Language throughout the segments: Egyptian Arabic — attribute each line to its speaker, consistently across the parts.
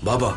Speaker 1: بابا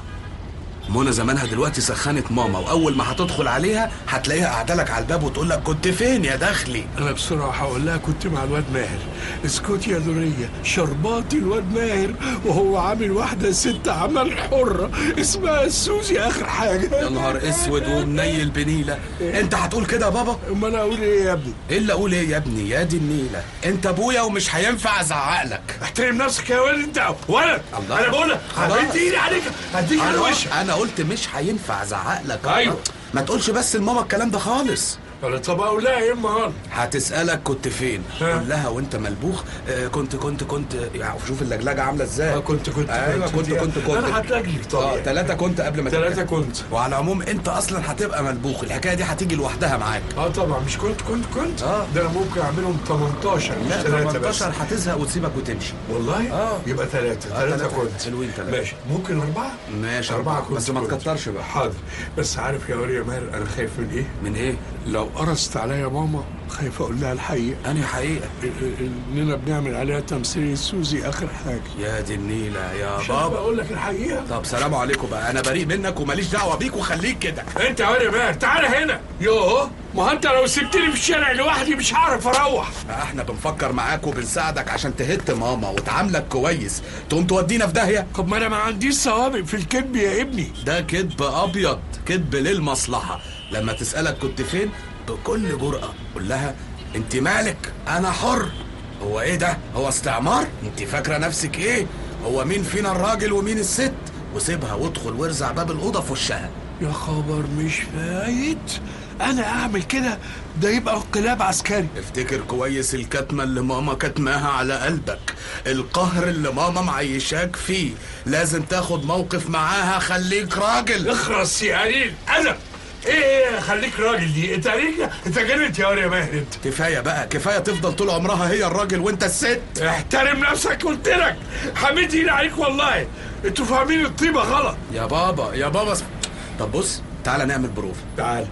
Speaker 1: منى زمانها دلوقتي سخنت ماما واول ما هتدخل عليها هتلاقيها قاعده لك على الباب وتقول لك كنت فين يا دخلي
Speaker 2: انا بسرعه هقول لها كنت مع الواد ماهر اسكت يا دوريه شرباتي الواد ماهر وهو عامل واحده ست عمل حره اسمها سوزي اخر حاجه
Speaker 1: يا نهار اسود ومنيل بنيله انت هتقول كده يا بابا
Speaker 2: امال اقول ايه يا ابني
Speaker 1: الا اقول ايه يا ابني يا دي النيله انت ابويا ومش هينفع ازعق لك
Speaker 2: احترم نفسك يا ولد انت ولد
Speaker 1: الله.
Speaker 2: انا بقول لك
Speaker 1: خلاص.
Speaker 2: هديك ايدي عليك هديك على
Speaker 1: انا
Speaker 2: وشك
Speaker 1: انا قلت مش هينفع ازعق لك
Speaker 2: أيوة.
Speaker 1: ما تقولش بس لماما الكلام ده خالص
Speaker 2: ولا طب اقول لها ايه النهارده
Speaker 1: هتسألك كنت فين
Speaker 2: ها.
Speaker 1: قول لها وانت ملبوخ آه كنت كنت كنت يعني شوف اللجلجة عاملة ازاي
Speaker 2: آه، كنت- كنت-
Speaker 1: ايوه
Speaker 2: كنت
Speaker 1: كنت
Speaker 2: دي.
Speaker 1: كنت كنت
Speaker 2: أنا هتلجلج طبيعي.
Speaker 1: اه ثلاثة كنت قبل ما
Speaker 2: ثلاثة
Speaker 1: تتكلم.
Speaker 2: كنت.
Speaker 1: وعلى العموم انت اصلا هتبقى ملبوخ الحكاية دي هتيجي لوحدها معاك
Speaker 2: اه طبعا مش كنت كنت كنت
Speaker 1: آه.
Speaker 2: ده انا ممكن اعملهم 18 مش
Speaker 1: لا
Speaker 2: ثلاثة بس
Speaker 1: 18 هتزهق وتسيبك وتمشي
Speaker 2: والله
Speaker 1: آه.
Speaker 2: يبقى ثلاثة
Speaker 1: آه،
Speaker 2: ثلاثة
Speaker 1: تلاتة.
Speaker 2: كنت
Speaker 1: حلوين تلاتة.
Speaker 2: ماشي ممكن أربعة
Speaker 1: ماشي
Speaker 2: أربعة
Speaker 1: أربعة.
Speaker 2: كنت
Speaker 1: بس ما
Speaker 2: كنت.
Speaker 1: تكترش بقى.
Speaker 2: حاضر بس عارف يا ولي ماهر أنا خايف من إيه؟
Speaker 1: من ايه
Speaker 2: لو قرصت عليا ماما خايف أقول لها الحقيقة
Speaker 1: انهي حقيقة
Speaker 2: إننا بنعمل عليها تمثيل سوزي آخر حاجة
Speaker 1: يا دي النيلة يا
Speaker 2: مش عارف
Speaker 1: بابا
Speaker 2: أقول لك الحقيقة
Speaker 1: طب سلام عليكم بقى انا بريء منك وماليش دعوة بيك وخليك كده
Speaker 2: أنت يا ولي ماهر تعالى هنا يوه ما أنت لو سبتني في الشارع لوحدي مش هعرف أروح
Speaker 1: احنا بنفكر معاك وبنساعدك عشان تهت ماما وتعاملك كويس تقوم تودينا في داهية
Speaker 2: طب ما أنا ما عنديش سوابق في الكذب يا ابني
Speaker 1: ده كذب ابيض كذب للمصلحه لما تسالك كنت فين بكل جرأه قول لها انت مالك انا حر هو ايه ده هو استعمار انت فاكره نفسك ايه هو مين فينا الراجل ومين الست وسيبها وادخل وارزع باب الاوضه في وشها
Speaker 2: يا خبر مش فايت انا اعمل كده ده يبقى انقلاب عسكري
Speaker 1: افتكر كويس الكتمة اللي ماما كتماها على قلبك القهر اللي ماما معيشاك فيه لازم تاخد موقف معاها خليك راجل
Speaker 2: اخرس يا قليل ادب ايه ايه خليك راجل دي انت عليك انت جننت يا ولي ماهر انت
Speaker 1: كفايه بقى كفايه تفضل طول عمرها هي الراجل وانت الست
Speaker 2: احترم نفسك قلت لك حميد ايدي عليك والله انتوا فاهمين الطيبه غلط
Speaker 1: يا بابا يا بابا اسم- طب بص تعالى نعمل بروف
Speaker 2: تعال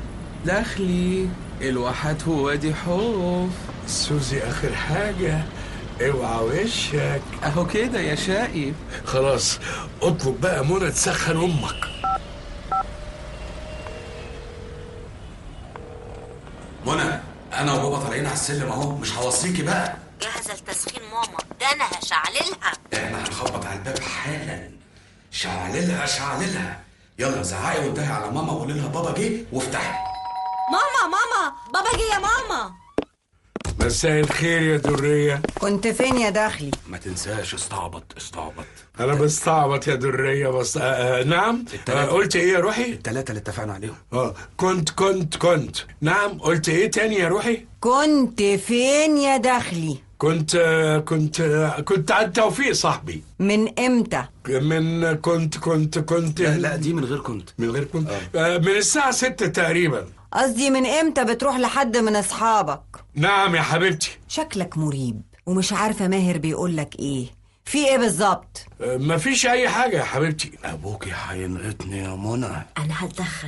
Speaker 1: دخلي الواحد هو دي حوف
Speaker 2: سوزي اخر حاجه اوعى وشك
Speaker 1: اهو كده يا شقي
Speaker 2: خلاص اطلب بقى منى تسخن امك
Speaker 1: منى انا وبابا طالعين على السلم اهو مش هوصيكي بقى
Speaker 3: جاهزة لتسخين ماما ده أنا هشعللها
Speaker 1: احنا هنخبط على الباب حالا شعللها شعللها يلا زعقي وانتهي على ماما وقولي لها بابا جه وافتحي
Speaker 3: ماما ماما بابا جه يا ماما
Speaker 2: مساء الخير يا دريه
Speaker 4: كنت فين يا داخلي
Speaker 1: ما تنساش استعبط استعبط
Speaker 2: انا بستعبط يا دريه بس آه آه نعم آه
Speaker 1: التلاتة.
Speaker 2: قلت ايه يا روحي
Speaker 1: التلاتة اللي اتفقنا عليهم
Speaker 2: اه كنت كنت كنت نعم قلت ايه تاني يا روحي
Speaker 4: كنت فين يا داخلي
Speaker 2: كنت آه كنت آه كنت عند توفيق صاحبي
Speaker 4: من امتى
Speaker 2: من كنت كنت كنت
Speaker 1: لا لا دي من غير كنت
Speaker 2: من غير كنت آه من الساعة ستة تقريبا
Speaker 4: قصدي من امتى بتروح لحد من اصحابك
Speaker 2: نعم يا حبيبتي
Speaker 4: شكلك مريب ومش عارفه ماهر بيقولك ايه في ايه بالظبط
Speaker 2: آه مفيش أي حاجة يا حبيبتي
Speaker 1: ابوكي هينقطني يا منى
Speaker 3: أنا هتدخل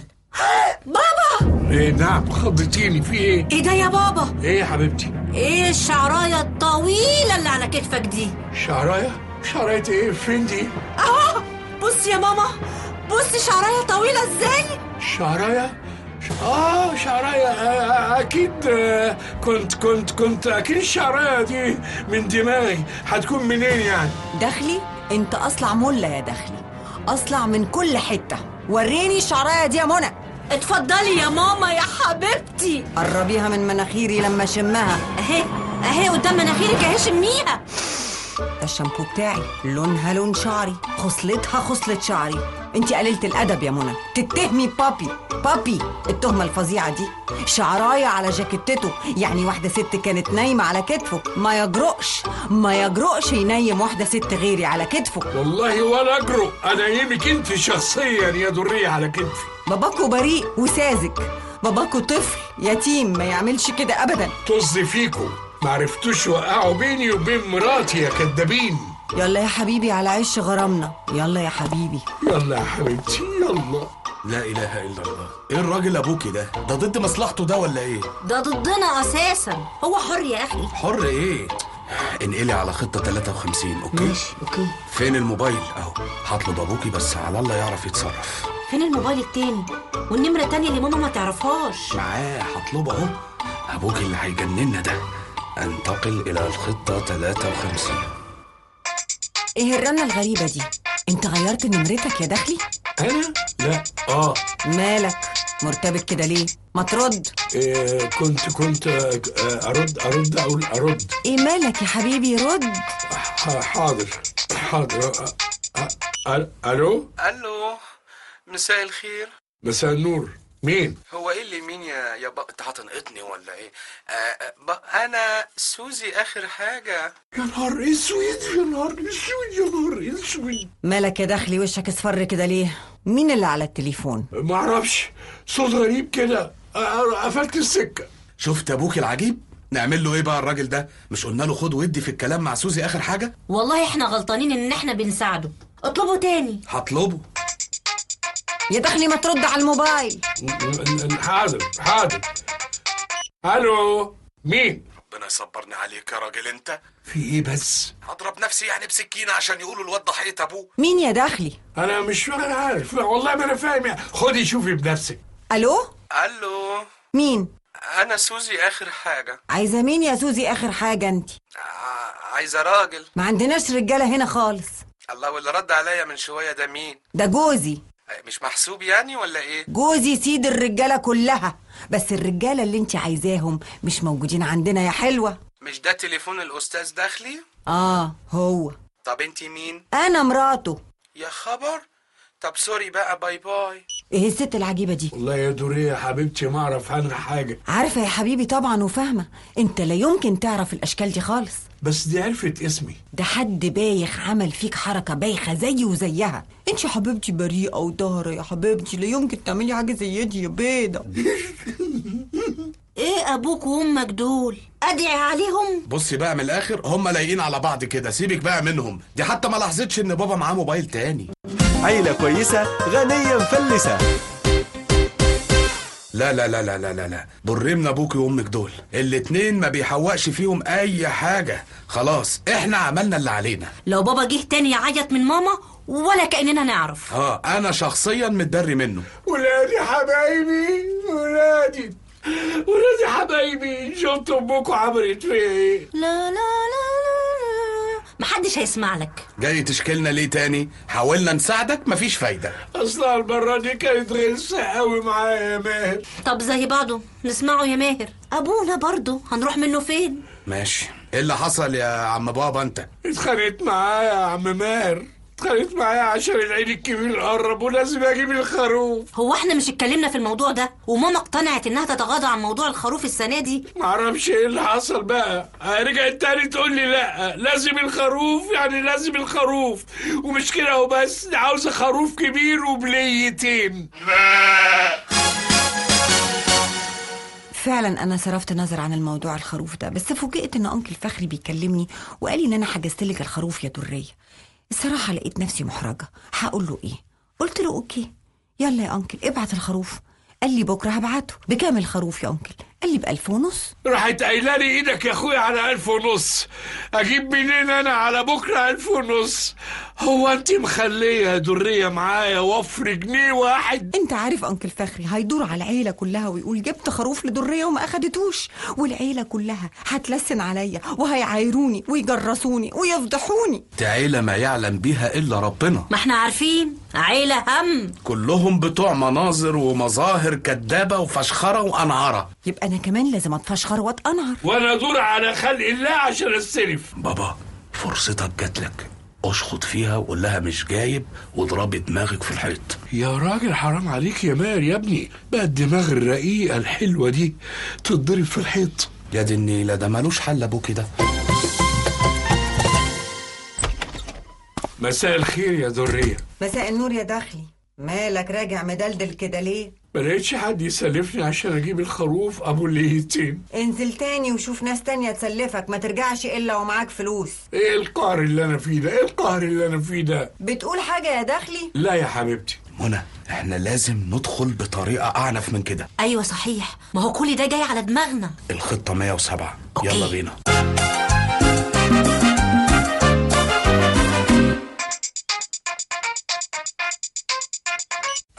Speaker 2: إيه نعم خضتيني في إيه؟
Speaker 3: إيه ده يا بابا
Speaker 2: إيه يا حبيبتي؟
Speaker 3: إيه الشعراية الطويلة اللي على كتفك دي
Speaker 2: شعراية؟ شعراية إيه؟ فين دي؟
Speaker 3: أهو بص يا ماما بص شعراية طويلة إزاي
Speaker 2: شعراية؟ ش- آه شعراية آه آه، أكيد آه كنت كنت كنت أكيد الشعراية دي من دماغي هتكون منين يعني؟
Speaker 4: داخلي انت اصلع مله يا داخلي اصلع من كل حته وريني الشعرايه دي يا منى
Speaker 3: اتفضلي يا ماما يا حبيبتي
Speaker 4: قربيها من مناخيري لما اشمها
Speaker 3: أهي أهي قدام مناخيرك أهي شميها
Speaker 4: ده الشامبو بتاعي لونها لون شعري خصلتها خصلة شعري انت قليلة الادب يا منى تتهمي بابي بابي التهمة الفظيعة دي شعراية على جاكيتته يعني واحدة ست كانت نايمة على كتفه ما يجرؤش ما يجرؤش ينيم واحدة ست غيري على كتفه
Speaker 2: والله ولا أجرؤ أنا يمك أنت شخصيا يا درية على كتفي
Speaker 4: باباكو بريء وساذج باباكو طفل يتيم ما يعملش كده ابدا
Speaker 2: طز فيكم معرفتوش وقعوا بيني وبين مراتي يا كدابين
Speaker 4: يلا يا حبيبي على عش غرامنا يلا يا حبيبي
Speaker 2: يلا يا حبيبتي يلا
Speaker 1: لا اله الا الله ايه الراجل ابوكي ده ده ضد مصلحته ده ولا ايه
Speaker 3: ده ضدنا أساسا هو حر يا أخي
Speaker 1: حر ايه انقلي على خطه 53 اوكي
Speaker 5: ماشي اوكي
Speaker 1: فين الموبايل اهو هطلب ابوكي بس على الله يعرف يتصرف
Speaker 5: فين الموبايل التاني والنمرة التانية اللي ماما ما تعرفهاش
Speaker 1: معاه هطلبه اهو ابوكي اللي هيجننا ده انتقل الى الخطه 53
Speaker 4: ايه الرنة الغريبة دي انت غيرت نمرتك يا دخلي
Speaker 2: انا لا اه
Speaker 4: مالك مرتبك كده ليه ما ترد
Speaker 2: إيه كنت كنت آه، ارد ارد اقول ارد
Speaker 4: ايه مالك يا حبيبي رد
Speaker 2: ح- حاضر حاضر آه، آه، الو
Speaker 1: الو مساء الخير
Speaker 2: مساء النور مين
Speaker 1: هو ايه اللي مين يا يا بقى انت هتنقطني ولا ايه آه آه، بقى انا سوزي اخر حاجه
Speaker 2: يا نهار اسود يا نهار اسود يا نهار اسود
Speaker 4: مالك يا دخلي وشك اصفر كده ليه مين اللي على التليفون
Speaker 2: ما اعرفش صوت غريب كده آه، آه، قفلت السكه
Speaker 1: شفت ابوك العجيب نعمل له ايه بقى الراجل ده مش قلنا له خد ودي في الكلام مع سوزي اخر حاجه
Speaker 5: والله احنا غلطانين ان احنا بنساعده اطلبه تاني
Speaker 1: هطلبه
Speaker 4: يا دخلي ما ترد على الموبايل
Speaker 2: م- م- حاضر حاضر الو مين
Speaker 1: ربنا يصبرني عليك يا راجل انت
Speaker 2: في ايه بس
Speaker 1: هضرب نفسي يعني بسكينه عشان يقولوا الواد ضحيه ابوه
Speaker 4: مين يا دخلي
Speaker 2: انا مش انا عارف والله ما انا فاهم يعني. خدي شوفي بنفسك
Speaker 4: الو
Speaker 1: الو
Speaker 4: مين
Speaker 1: انا سوزي اخر حاجه
Speaker 4: عايزه مين يا سوزي اخر حاجه انت
Speaker 1: عايزه راجل
Speaker 4: ما عندناش رجاله هنا خالص
Speaker 1: الله واللي رد عليا من شويه ده مين
Speaker 4: ده جوزي
Speaker 1: مش محسوب يعني ولا ايه
Speaker 4: جوزي سيد الرجاله كلها بس الرجاله اللي انت عايزاهم مش موجودين عندنا يا حلوه
Speaker 1: مش ده تليفون الاستاذ دخلي
Speaker 4: اه هو
Speaker 1: طب انت مين
Speaker 4: انا مراته
Speaker 1: يا خبر طب سوري بقى باي باي
Speaker 4: ايه الست العجيبه دي
Speaker 2: والله يا دوريه يا حبيبتي ما اعرف عنها حاجه
Speaker 4: عارفه يا حبيبي طبعا وفاهمه انت لا يمكن تعرف الاشكال دي خالص
Speaker 2: بس دي عرفت اسمي
Speaker 4: ده حد بايخ عمل فيك حركه بايخه زيي وزيها انت يا حبيبتي بريئه وطاهره يا حبيبتي لا يمكن تعملي حاجه زي دي يا بيضه
Speaker 5: ايه ابوك وامك دول ادعي عليهم
Speaker 1: بصي بقى من الاخر هم لايقين على بعض كده سيبك بقى منهم دي حتى ما لاحظتش ان بابا معاه موبايل تاني
Speaker 6: عيلة كويسة غنية مفلسة
Speaker 1: لا لا لا لا لا لا لا برمنا ابوك وامك دول الاتنين ما بيحوقش فيهم اي حاجه خلاص احنا عملنا اللي علينا
Speaker 5: لو بابا جه تاني يعيط من ماما ولا كاننا نعرف
Speaker 1: اه انا شخصيا متدري منه
Speaker 2: ولادي حبايبي ولادي ولادي حبايبي شفت امكم عملت فيا ايه
Speaker 5: لا لا لا لا لا محدش هيسمع لك
Speaker 1: جاي تشكلنا ليه تاني حاولنا نساعدك مفيش فايده
Speaker 2: اصلا المره دي كانت غلسه قوي معايا يا ماهر
Speaker 5: طب زي بعضه نسمعه يا ماهر ابونا برضه هنروح منه فين
Speaker 1: ماشي ايه اللي حصل يا عم بابا انت
Speaker 2: اتخانقت معايا يا عم ماهر اتخانقت معايا عشان العيد الكبير قرب ولازم اجيب الخروف
Speaker 5: هو احنا مش اتكلمنا في الموضوع ده وماما اقتنعت انها تتغاضى عن موضوع الخروف السنه دي
Speaker 2: معرفش ايه اللي حصل بقى رجعت تاني تقول لي لا لازم الخروف يعني لازم الخروف ومش كده وبس دي عاوزه خروف كبير وبليتين
Speaker 4: فعلا انا صرفت نظر عن الموضوع الخروف ده بس فوجئت ان انكل فخري بيكلمني وقال لي ان انا حجزت لك الخروف يا دريه الصراحه لقيت نفسي محرجه هقول له ايه قلت له اوكي يلا يا انكل ابعت الخروف قال لي بكره هبعته بكام الخروف يا انكل قال لي بألف ونص
Speaker 2: راحت قايله لي ايدك يا اخويا على ألف ونص اجيب منين انا على بكره ألف ونص هو انت مخليه يا دريه معايا وفر جنيه واحد
Speaker 4: انت عارف انكل فخري هيدور على العيله كلها ويقول جبت خروف لدريه وما اخدتوش والعيله كلها هتلسن عليا وهيعايروني ويجرسوني ويفضحوني
Speaker 1: دي عيله ما يعلم بيها الا ربنا
Speaker 5: ما احنا عارفين عيله هم
Speaker 1: كلهم بتوع مناظر ومظاهر كدابه وفشخره وانعره
Speaker 4: يبقى انا كمان لازم اتفشخر واتقنعر
Speaker 2: وانا ادور على خلق الله عشان استلف
Speaker 1: بابا فرصتك جاتلك اشخط فيها وقول لها مش جايب واضربي دماغك في الحيط
Speaker 2: يا راجل حرام عليك يا ماهر يا ابني بقى الدماغ الرقيقه الحلوه دي تتضرب في الحيط
Speaker 1: يا دي النيله ده ملوش حل ابوكي ده
Speaker 2: مساء الخير يا دريه
Speaker 4: مساء النور يا دخلي مالك راجع مدلدل كده ليه
Speaker 2: ما لقيتش حد يسلفني عشان اجيب الخروف ابو الليتين
Speaker 4: انزل تاني وشوف ناس تانية تسلفك ما ترجعش الا ومعاك فلوس
Speaker 2: ايه القهر اللي انا فيه ده ايه القهر اللي انا فيه ده
Speaker 4: بتقول حاجة يا دخلي
Speaker 2: لا يا حبيبتي
Speaker 1: منى احنا لازم ندخل بطريقه اعنف من كده
Speaker 5: ايوه صحيح ما هو كل ده جاي على دماغنا
Speaker 1: الخطه 107
Speaker 5: أوكي.
Speaker 1: يلا بينا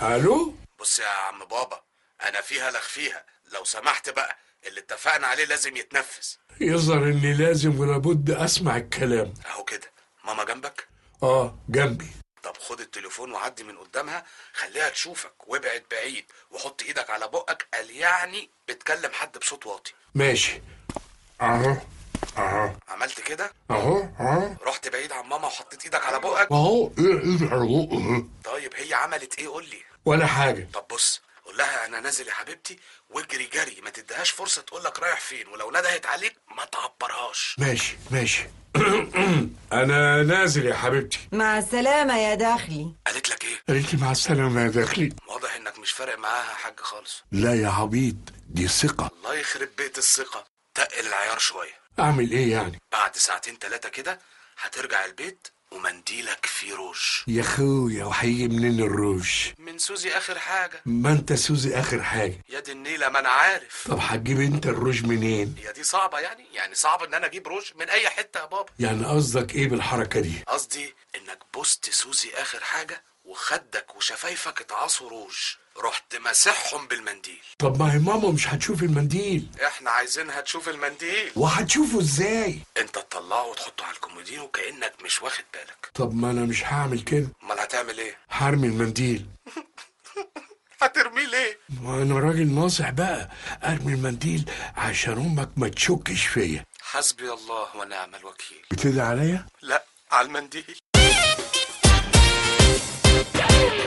Speaker 2: الو
Speaker 1: بص يا عم بابا انا فيها لك فيها لو سمحت بقى اللي اتفقنا عليه لازم يتنفذ
Speaker 2: يظهر اني لازم ولابد اسمع الكلام
Speaker 1: اهو كده ماما جنبك
Speaker 2: اه جنبي
Speaker 1: طب خد التليفون وعدي من قدامها خليها تشوفك وابعد بعيد وحط ايدك على بقك قال يعني بتكلم حد بصوت واطي
Speaker 2: ماشي اهو اهو
Speaker 1: عملت كده
Speaker 2: اهو اهو
Speaker 1: رحت بعيد عن ماما وحطيت ايدك على بقك
Speaker 2: اهو ايه ايه اهو
Speaker 1: طيب هي عملت ايه قول لي
Speaker 2: ولا حاجه
Speaker 1: طب بص قول لها انا نازل يا حبيبتي واجري جري ما تديهاش فرصه تقول لك رايح فين ولو ندهت عليك ما تعبرهاش
Speaker 2: ماشي ماشي انا نازل يا حبيبتي
Speaker 4: مع السلامة يا داخلي
Speaker 1: قالت لك ايه
Speaker 2: قالت لي مع السلامه يا داخلي
Speaker 1: واضح انك مش فارق معاها حاجه خالص
Speaker 2: لا يا عبيط دي ثقه
Speaker 1: الله يخرب بيت الثقه تقل العيار شويه
Speaker 2: اعمل ايه يعني
Speaker 1: بعد ساعتين ثلاثه كده هترجع البيت ومنديلك فيه روج
Speaker 2: يا اخويا وهيجي منين الروج
Speaker 1: من سوزي اخر حاجه
Speaker 2: ما انت سوزي اخر حاجه
Speaker 1: يا دي النيله ما انا عارف
Speaker 2: طب هتجيب انت الروج منين
Speaker 1: هي دي صعبه يعني يعني صعب ان انا اجيب روج من اي حته يا بابا
Speaker 2: يعني قصدك ايه بالحركه دي
Speaker 1: قصدي انك بوست سوزي اخر حاجه وخدك وشفايفك اتعصوا روج رحت مسحهم بالمنديل
Speaker 2: طب ما هي ماما مش هتشوف المنديل
Speaker 1: احنا عايزينها تشوف المنديل
Speaker 2: وهتشوفه ازاي
Speaker 1: انت تطلعه وتحطه على الكومودين وكانك مش واخد بالك
Speaker 2: طب ما انا مش هعمل كده
Speaker 1: امال هتعمل ايه
Speaker 2: هرمي المنديل
Speaker 1: هترميه ليه
Speaker 2: ما انا راجل ناصح بقى ارمي المنديل عشان امك ما تشكش فيا
Speaker 1: حسبي الله ونعم الوكيل
Speaker 2: بتدعي عليا
Speaker 1: لا على المنديل